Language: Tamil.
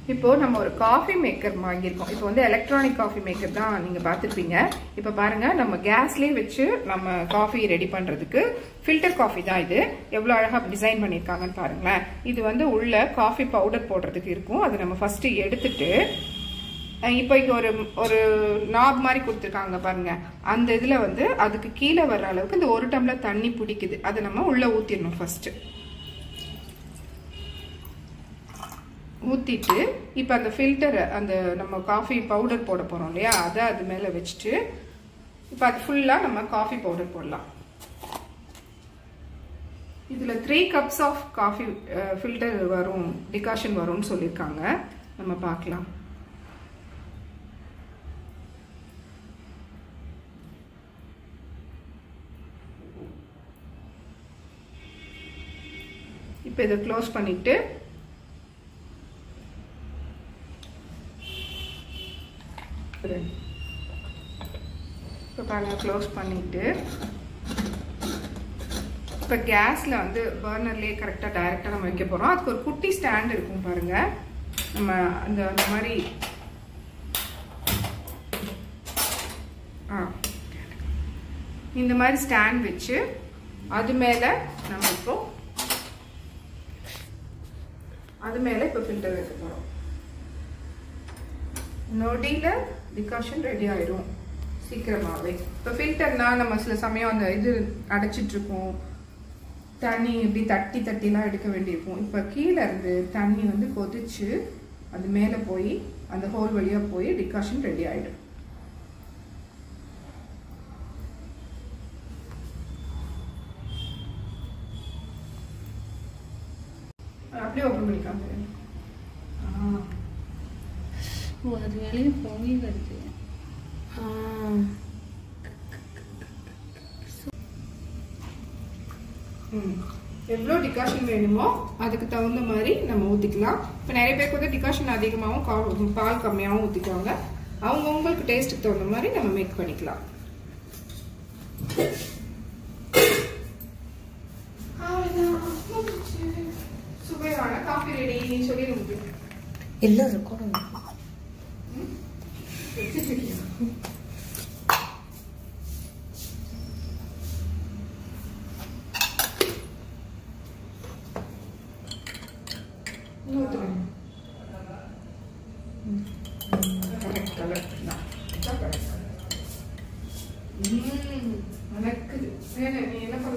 இப்போ நம்ம ஒரு காஃபி மேக்கர் வாங்கியிருக்கோம் இப்போ வந்து எலக்ட்ரானிக் காஃபி மேக்கர் தான் நீங்க பார்த்துருப்பீங்க இப்போ பாருங்க நம்ம கேஸ்லயே வச்சு நம்ம காஃபி ரெடி பண்றதுக்கு ஃபில்டர் காஃபி தான் இது எவ்வளோ அழகா டிசைன் பண்ணியிருக்காங்கன்னு பாருங்களேன் இது வந்து உள்ள காஃபி பவுடர் போடுறதுக்கு இருக்கும் அதை நம்ம ஃபர்ஸ்ட் எடுத்துட்டு அஹ் இப்போ இங்க ஒரு ஒரு நாப் மாதிரி கொடுத்துருக்காங்க பாருங்க அந்த இதுல வந்து அதுக்கு கீழே வர்ற அளவுக்கு இந்த ஒரு டம்ளர் தண்ணி பிடிக்குது அதை நம்ம உள்ள ஊத்திடணும் ஃபர்ஸ்ட் ஊற்றிட்டு இப்போ அந்த ஃபில்டரை அந்த நம்ம காஃபி பவுடர் போட போகிறோம் இல்லையா அதை அது மேலே வச்சுட்டு இப்போ அது ஃபுல்லாக நம்ம காஃபி பவுடர் போடலாம் இதில் three cups of coffee filter வரும் டிகாஷன் வரும்னு சொல்லியிருக்காங்க நம்ம பார்க்கலாம் இப்போ இதை க்ளோஸ் பண்ணிட்டு இப்போ பாருங்க க்ளோஸ் பண்ணிட்டு இப்போ கேஸில் வந்து பர்னர்லேயே கரெக்டாக டைரெக்டாக நம்ம வைக்க போகிறோம் அதுக்கு ஒரு குட்டி ஸ்டாண்ட் இருக்கும் பாருங்க நம்ம அந்த அந்த மாதிரி ஆ இந்த மாதிரி ஸ்டாண்ட் வச்சு அது மேலே நம்ம இப்போ அது மேலே இப்போ ஃபில்டர் வைக்க போகிறோம் நொடியில் டிகாஷன் ரெடி ஆயிரும் சீக்கிரமாகவே இப்போ ஃபில்டர்னா நம்ம சில சமயம் அந்த இது அடைச்சிட்டு இருக்கோம் தண்ணி இப்படி தட்டி தட்டிலாம் எடுக்க வேண்டியிருக்கும் இப்போ கீழே இருந்து தண்ணி வந்து கொதிச்சு அது மேலே போய் அந்த ஹோல் வழியாக போய் டிகாஷன் ரெடி ஆயிடும் அப்படியே ஓப்பன் பண்ணிக்காங்க ஆ ஓ அது வெளியே பொங்கி வருது ம். எவ்வளோ டிகாஷன் வேணுமோ அதுக்கு தகுந்த மாதிரி நம்ம ஊற்றிக்கலாம் இப்போ நிறைய பேருக்கு வந்து டிகாஷன் அதிகமாகவும் கா- பால் கம்மியாகவும் ஊற்றிக்குவாங்க அவங்கவுங்களுக்கு டேஸ்ட்டுக்கு தகுந்த மாதிரி நம்ம மேக் பண்ணிக்கலாம் அவ்வளவுதான். முடிஞ்சுச்சு. சுவையான காஃபி ரெடி சொல்லிடுங்க எல்லாம் இருக்கணும் வச்சுட்டு இருக்கியா? ஊத்துறேன். ம். correct, correct. இதான். இதான் correct. ம், மணக்குது. வேணு, நீ என்ன பண்ண